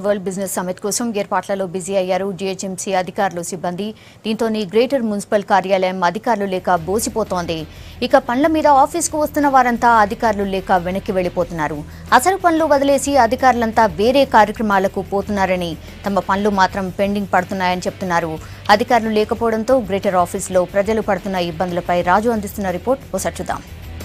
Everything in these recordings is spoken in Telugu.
వరల్డ్ బిజినెస్ సమిట్ కోసం ఏర్పాట్లలో బిజీ అయ్యారు జీహెచ్ఎంసీ అధికారులు సిబ్బంది దీంతోని గ్రేటర్ మున్సిపల్ కార్యాలయం అధికారులు లేక బోసిపోతోంది ఇక పనుల మీద ఆఫీస్కు వస్తున్న వారంతా అధికారులు లేక వెనక్కి వెళ్లిపోతున్నారు అసలు పనులు వదిలేసి అధికారులంతా వేరే కార్యక్రమాలకు పోతున్నారని తమ పనులు మాత్రం పెండింగ్ పడుతున్నాయని చెప్తున్నారు అధికారులు లేకపోవడంతో గ్రేటర్ ఆఫీసులో ప్రజలు పడుతున్న ఇబ్బందులపై రాజు అందిస్తున్న రిపోర్ట్ ఒకసారి చూద్దాం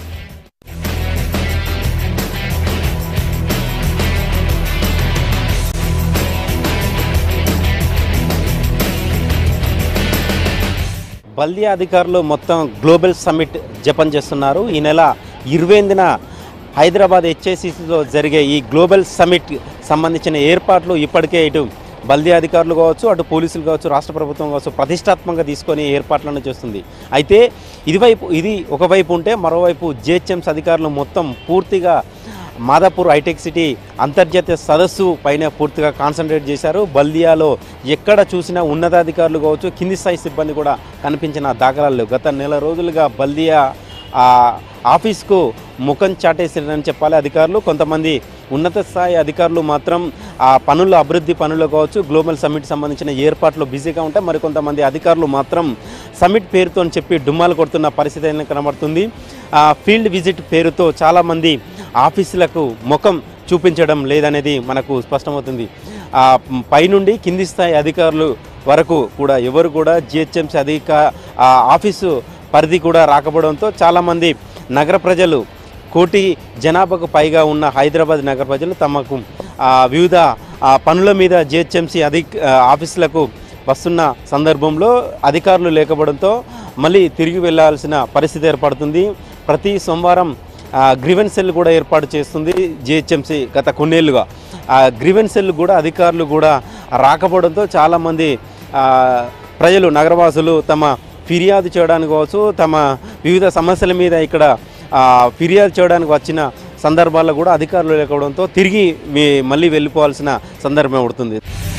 బల్దీ అధికారులు మొత్తం గ్లోబల్ సమ్మిట్ జపం చేస్తున్నారు ఈ నెల ఇరవై ఎనిమిదిన హైదరాబాద్ హెచ్ఏసిలో జరిగే ఈ గ్లోబల్ సమ్మిట్ సంబంధించిన ఏర్పాట్లు ఇప్పటికే ఇటు బల్దీ అధికారులు కావచ్చు అటు పోలీసులు కావచ్చు రాష్ట్ర ప్రభుత్వం కావచ్చు ప్రతిష్టాత్మకంగా తీసుకొని ఏర్పాట్లను చేస్తుంది అయితే ఇదివైపు ఇది ఒకవైపు ఉంటే మరోవైపు జిహెచ్ఎంస్ అధికారులు మొత్తం పూర్తిగా మాదాపూర్ హైటెక్ సిటీ అంతర్జాతీయ సదస్సు పైన పూర్తిగా కాన్సన్ట్రేట్ చేశారు బల్దియాలో ఎక్కడ చూసినా ఉన్నతాధికారులు కావచ్చు కింది స్థాయి సిబ్బంది కూడా కనిపించిన దాఖలాలు లేవు. గత నెల రోజులుగా బల్దియా ఆ, ఆఫీస్కు ముఖం చాటేసారని చెప్పాలి అధికారులు కొంతమంది ఉన్నత స్థాయి అధికారులు మాత్రం ఆ పనుల అభివృద్ధి పనులు కావచ్చు గ్లోబల్ సమ్మిట్ సంబంధించిన ఏర్పాట్లు బిజీగా ఉంటే మరికొంతమంది అధికారులు మాత్రం సమ్మిట్ పేరుతో చెప్పి డుమ్మాలు కొడుతున్న పరిస్థితి అయినా కనబడుతుంది ఆ, ఫీల్డ్ విజిట్ పేరుతో చాలామంది ఆఫీసులకు ముఖం చూపించడం లేదనేది మనకు స్పష్టమవుతుంది ఆ, పైనుండి కింది స్థాయి అధికారులు వరకు కూడా ఎవరు కూడా జిహెచ్ఎంసీ అధిక ఆ, ఆఫీసు పరిధి కూడా రాకపోవడంతో చాలామంది నగర ప్రజలు కోటి జనాభాకు పైగా ఉన్న హైదరాబాద్ నగర ప్రజలు తమకు ఆ, వివిధ ఆ, పనుల మీద జిహెచ్ఎంసీ అధిక ఆ, ఆఫీసులకు వస్తున్న సందర్భంలో అధికారులు లేకపోవడంతో మళ్ళీ తిరిగి వెళ్ళాల్సిన పరిస్థితి ఏర్పడుతుంది ప్రతి సోమవారం గ్రీవెన్ సెల్ కూడా ఏర్పాటు చేస్తుంది జిహెచ్ఎంసీ గత కొన్నేళ్లుగా ఆ గ్రీవెన్ సెల్ కూడా అధికారులు కూడా రాకపోవడంతో చాలామంది ఆ, ప్రజలు నగరవాసులు తమ ఫిర్యాదు చేయడానికి కావచ్చు తమ వివిధ సమస్యల మీద ఇక్కడ ఆ, ఫిర్యాదు చేయడానికి వచ్చిన సందర్భాల్లో కూడా అధికారులు లేకపోవడంతో తిరిగి మీ- మళ్ళీ వెళ్ళిపోవాల్సిన సందర్భం పడుతుంది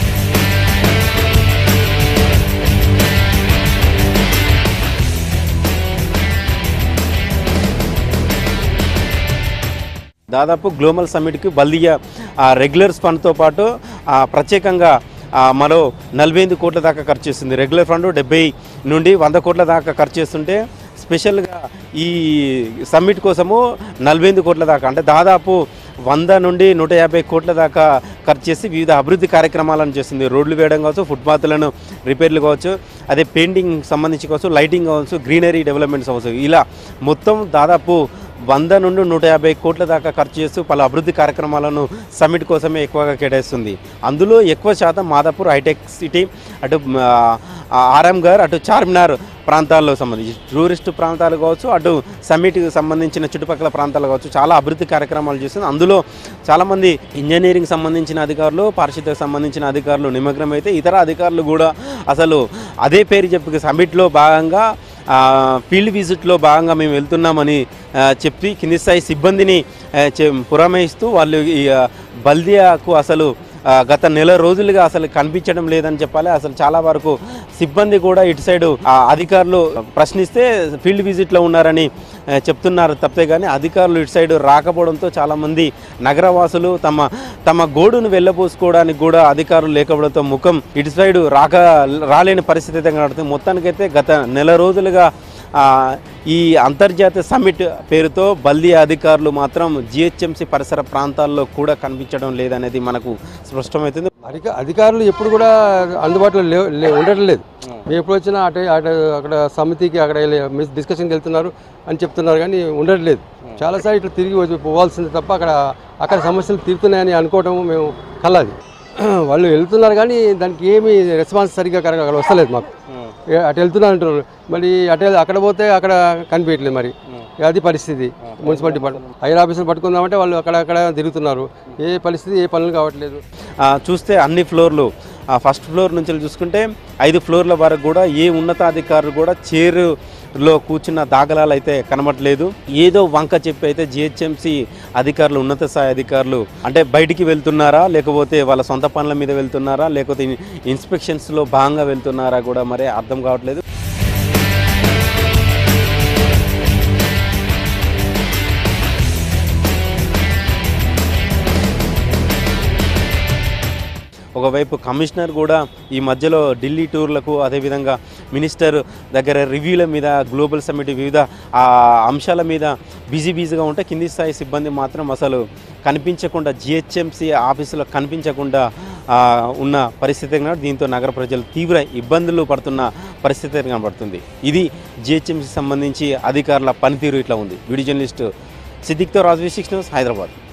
దాదాపు గ్లోబల్ సమ్మిట్కి బల్దియా ఆ, రెగ్యులర్ ఫండ్తో పాటు ఆ, ప్రత్యేకంగా ఆ, మరో నలభై ఎనిమిది కోట్ల దాకా ఖర్చు చేస్తుంది రెగ్యులర్ ఫండ్ డెబ్బై నుండి వంద కోట్ల దాకా ఖర్చు చేస్తుంటే స్పెషల్గా ఈ సమ్మిట్ కోసము నలభై ఎనిమిది కోట్ల దాకా అంటే దాదాపు వంద నుండి నూట యాభై కోట్ల దాకా ఖర్చు చేసి వివిధ అభివృద్ధి కార్యక్రమాలను చేస్తుంది రోడ్లు వేయడం కావచ్చు ఫుట్పాత్లను రిపేర్లు కావచ్చు అదే పెయింటింగ్ సంబంధించి కావచ్చు లైటింగ్ కావచ్చు గ్రీనరీ డెవలప్మెంట్స్ కావచ్చు ఇలా మొత్తం దాదాపు వంద నుండి నూట యాభై కోట్ల దాకా ఖర్చు చేస్తూ పలు అభివృద్ధి కార్యక్రమాలను సమ్మిట్ కోసమే ఎక్కువగా కేటాయిస్తుంది అందులో ఎక్కువ శాతం మాదాపూర్ హైటెక్ సిటీ అటు ఆరంగర్ అటు చార్మినార్ ప్రాంతాల్లో సంబంధించి టూరిస్ట్ ప్రాంతాలు కావచ్చు అటు సమ్మిట్కి సంబంధించిన చుట్టుపక్కల ప్రాంతాలు కావచ్చు చాలా అభివృద్ధి కార్యక్రమాలు చేస్తుంది అందులో చాలామంది ఇంజనీరింగ్ సంబంధించిన అధికారులు పారిశుద్ధ్యకు సంబంధించిన అధికారులు నిమగ్నమైతే ఇతర అధికారులు కూడా అసలు అదే పేరు చెప్పి సమ్మిట్లో భాగంగా ఆ, ఫీల్డ్ విజిట్లో భాగంగా మేము వెళ్తున్నామని ఆ, చెప్పి కింది స్థాయి సిబ్బందిని ఆ, చె- పురమాయిస్తూ వాళ్ళు ఈ ఆ, బల్దియాకు అసలు ఆ, గత నెల రోజులుగా అసలు కనిపించడం లేదని చెప్పాలి అసలు చాలా వరకు సిబ్బంది కూడా ఇటు సైడు ఆ, అధికారులు ప్రశ్నిస్తే ఫీల్డ్ విజిట్లో ఉన్నారని ఆ, చెప్తున్నారు తప్పితే కానీ అధికారులు ఇటు సైడు రాకపోవడంతో చాలామంది నగరవాసులు తమ తమ గోడును వెళ్ళబోసుకోవడానికి కూడా అధికారులు లేకపోవడంతో ముఖం ఇటు సైడు రాక రాలేని పరిస్థితి అయితే కనబడుతుంది మొత్తానికైతే గత నెల రోజులుగా ఆ, ఈ అంతర్జాతీయ సమ్మిట్ పేరుతో బల్దీ అధికారులు మాత్రం జిహెచ్ఎంసీ పరిసర ప్రాంతాల్లో కూడా కనిపించడం లేదనేది మనకు స్పష్టమవుతుంది అధిక అధికారులు ఎప్పుడు కూడా అందుబాటులో లేవు లే- ఉండటం లేదు మేము ఎప్పుడు వచ్చినా అటు అటు అక్కడ సమితికి అక్కడ వెళ్ళి డిస్కషన్కి వెళ్తున్నారు అని చెప్తున్నారు కానీ ఉండటం లేదు చాలాసార్లు ఇట్లా తిరిగి వచ్చి పోవాల్సింది తప్ప అక్కడ అక్కడ సమస్యలు తీరుతున్నాయని అనుకోవటం మేము కలది వాళ్ళు వెళ్తున్నారు కానీ దానికి ఏమీ రెస్పాన్స్ సరిగ్గా కరెక్ట్ అక్కడ వస్తలేదు మాకు ఏ, అటు వెళ్తున్నారు అంటున్నారు మళ్ళీ అటు వెళ్- అక్కడ పోతే అక్కడ కనిపించట్లేదు మరి అది పరిస్థితి మున్సిపల్ డిపార్ట్మెంట్ హైర్ ఆఫీసులు పట్టుకుందామంటే వాళ్ళు అక్కడ అక్కడ తిరుగుతున్నారు ఏ పరిస్థితి ఏ పనులు కావట్లేదు ఆ, చూస్తే అన్ని ఫ్లోర్లు ఆ ఫస్ట్ ఫ్లోర్ నుంచి చూసుకుంటే ఐదు ఫ్లోర్ల వరకు కూడా ఏ ఉన్నతాధికారులు కూడా చైరులో కూర్చున్న దాఖలాలు అయితే కనబడలేదు ఏదో వంక చెప్పి అయితే జిహెచ్ఎంసీ అధికారులు ఉన్నత స్థాయి అధికారులు అంటే బయటికి వెళ్తున్నారా లేకపోతే వాళ్ళ సొంత పనుల మీద వెళ్తున్నారా లేకపోతే ఇన్స్పెక్షన్స్లో భాగంగా వెళ్తున్నారా కూడా మరి అర్థం కావట్లేదు ఒకవైపు కమిషనర్ కూడా ఈ మధ్యలో ఢిల్లీ టూర్లకు అదేవిధంగా మినిస్టర్ దగ్గర రివ్యూల మీద గ్లోబల్ సమిట్ వివిధ ఆ, అంశాల మీద బిజీ బిజీగా ఉంటే కింది స్థాయి సిబ్బంది మాత్రం అసలు కనిపించకుండా జిహెచ్ఎంసీ ఆఫీసులో కనిపించకుండా ఆ, ఉన్న పరిస్థితి కనబడి దీంతో నగర ప్రజలు తీవ్ర ఇబ్బందులు పడుతున్న పరిస్థితి కనబడుతుంది ఇది జిహెచ్ఎంసీ సంబంధించి అధికారుల పనితీరు ఇట్లా ఉంది వీడియో జర్నలిస్టు సిద్దిక్తో రాజు సిక్స్ న్యూస్ హైదరాబాద్